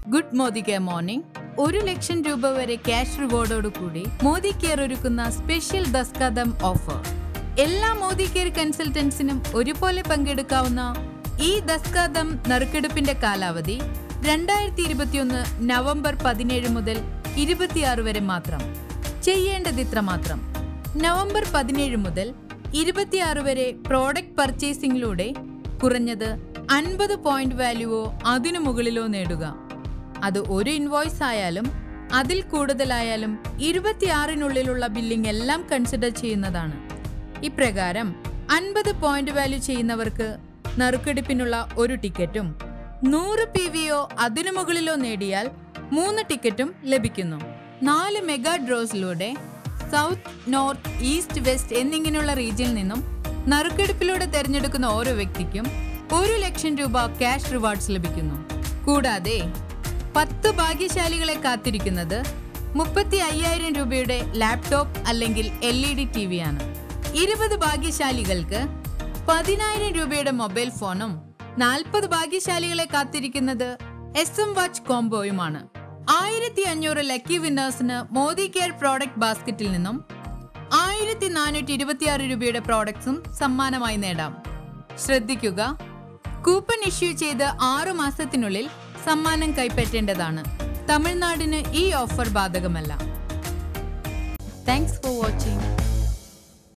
good Modi care morning ഒരു ലക്ഷം രൂപ വരെ ക്യാഷ് റിവാർഡോട് കൂടി മോദി കെയർ ഒരുക്കുന്ന സ്പെഷ്യൽ ദസ്കദം ഓഫർ എല്ലാ മോദി കെയർ കൺസൾട്ടൻസിനും ഒരുപോലെ പങ്കെടുക്കാവുന്ന ഈ ദസ്കദം നറുക്കെടുപ്പിന്റെ കാലാവധി രണ്ടായിരത്തി ഇരുപത്തിയൊന്ന് നവംബർ പതിനേഴ് മുതൽ ഇരുപത്തിയാറ് വരെ മാത്രം ചെയ്യേണ്ടത് ഇത്ര മാത്രം നവംബർ പതിനേഴ് മുതൽ ഇരുപത്തിയാറ് വരെ പ്രോഡക്റ്റ് പർച്ചേസിംഗിലൂടെ കുറഞ്ഞത് അൻപത് പോയിന്റ് വാല്യൂവോ അതിനു മുകളിലോ നേടുക അത് ഒരു ഇൻവോയ്സ് ആയാലും അതിൽ കൂടുതലായാലും ഇരുപത്തിയാറിനുള്ളിലുള്ള ബില്ലിംഗ് എല്ലാം കൺസിഡർ ചെയ്യുന്നതാണ് ഇപ്രകാരം അൻപത് പോയിന്റ് വാല്യൂ ചെയ്യുന്നവർക്ക് നറുക്കെടുപ്പിനുള്ള ഒരു ടിക്കറ്റും നൂറ് പി വിയോ അതിനു മുകളിലോ നേടിയാൽ മൂന്ന് ടിക്കറ്റും ലഭിക്കുന്നു നാല് മെഗാ ഡ്രോസിലൂടെ സൗത്ത് നോർത്ത് ഈസ്റ്റ് വെസ്റ്റ് എന്നിങ്ങനെയുള്ള റീജിയനിൽ നിന്നും നറുക്കെടുപ്പിലൂടെ തിരഞ്ഞെടുക്കുന്ന ഓരോ വ്യക്തിക്കും ഒരു ലക്ഷം രൂപ ക്യാഷ് റിവാർഡ്സ് ലഭിക്കുന്നു കൂടാതെ പത്ത് ഭാഗ്യശാലികളെ കാത്തിരിക്കുന്നത് മുപ്പത്തി അയ്യായിരം രൂപയുടെ ലാപ്ടോപ്പ് അല്ലെങ്കിൽ എൽ ഇ ഡി ടി വിയാണ് ഇരുപത് ഭാഗ്യശാലികൾക്ക് പതിനായിരം രൂപയുടെ മൊബൈൽ ഫോണും നാൽപ്പത് ഭാഗ്യശാലികളെ കാത്തിരിക്കുന്നത് എസ് എം വാച്ച് കോംബോയുമാണ് ആയിരത്തി അഞ്ഞൂറ് ലക്കി വിന്നേഴ്സിന് മോദി കെയർ പ്രോഡക്റ്റ് ബാസ്ക്കറ്റിൽ നിന്നും ആയിരത്തി നാനൂറ്റി ഇരുപത്തിയാറ് രൂപയുടെ പ്രോഡക്ട്സും സമ്മാനമായി നേടാം ശ്രദ്ധിക്കുക കൂപ്പൺ ഇഷ്യൂ ചെയ്ത് ആറു മാസത്തിനുള്ളിൽ സമ്മാനം കൈപ്പറ്റേണ്ടതാണ് തമിഴ്നാടിന് ഈ ഓഫർ ബാധകമല്ല താങ്ക്സ് ഫോർ വാച്ചിങ്